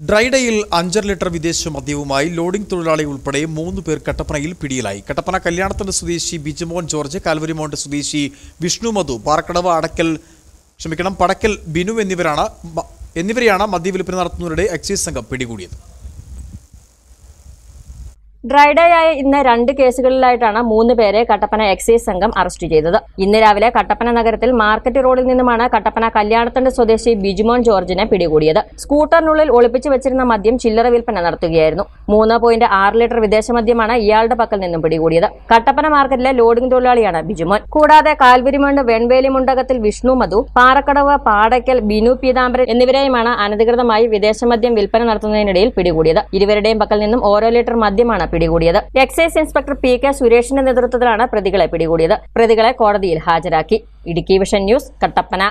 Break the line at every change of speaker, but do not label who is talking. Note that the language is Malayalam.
ഡ്രൈഡേയിൽ അഞ്ചര ലിറ്റർ വിദേശ മദ്യവുമായി ലോഡിംഗ് തൊഴിലാളി ഉൾപ്പെടെ മൂന്ന് പേർ കട്ടപ്പനയിൽ പിടിയിലായി കട്ടപ്പന കല്യാണത്തിന്റെ സ്വദേശി ബിജുമോഹൻ ജോർജ് കാൽവരിമോണ്ട് സ്വദേശി വിഷ്ണു മധു പാറക്കടവ് അടക്കൽ ക്ഷമിക്കണം പടക്കൽ ബിനു എന്നിവരാണ് മ- എന്നിവരെയാണ് മദ്യവിൽപ്പന നടത്തുന്നവരുടെ എക്സൈസ് സംഘം പിടികൂടിയത്
ഡ്രൈഡേയായ ഇന്ന് രണ്ട് കേസുകളിലായിട്ടാണ് മൂന്ന് പേരെ കട്ടപ്പന എക്സൈസ് സംഘം അറസ്റ്റ് ചെയ്തത് ഇന്ന് രാവിലെ കട്ടപ്പന നഗരത്തിൽ മാർക്കറ്റ് റോഡിൽ നിന്നുമാണ് കട്ടപ്പന കല്യാണത്തണ്ട് സ്വദേശി ബിജുമോൻ ജോർജിനെ പിടികൂടിയത് സ്കൂട്ടറിനുള്ളിൽ ഒളിപ്പിച്ചു വെച്ചിരുന്ന മദ്യം ചില്ലറ വിൽപ്പന നടത്തുകയായിരുന്നു മൂന്ന് പോയിന്റ് ആറ് ലിറ്റർ വിദേശ മദ്യമാണ് ഇയാളുടെ പക്കൽ നിന്നും പിടികൂടിയത് കട്ടപ്പന മാർക്കറ്റിലെ ലോഡിംഗ് തൊഴിലാളിയാണ് ബിജുമോൻ കൂടാതെ കാൽവരിമണ്ട് വെൺവേലി മുണ്ടകത്തിൽ വിഷ്ണു മധു പാറക്കടവ് പാടയ്ക്കൽ ബിനു പീതാംബരൻ എന്നിവരെയുമാണ് അനധികൃതമായി വിദേശ മദ്യം വിൽപ്പന നടത്തുന്നതിനിടയിൽ പിടികൂടിയത് ഇരുവരുടെയും പക്കൽ നിന്നും ഓരോ ലിറ്റർ മദ്യമാണ് പിടികൂടിയത് എക്സൈസ് ഇൻസ്പെക്ടർ പി കെ സുരേഷിന്റെ നേതൃത്വത്തിലാണ് പ്രതികളെ പിടികൂടിയത് പ്രതികളെ കോടതിയിൽ ഹാജരാക്കി ഇടുക്കി വിഷൻ ന്യൂസ് കട്ടപ്പന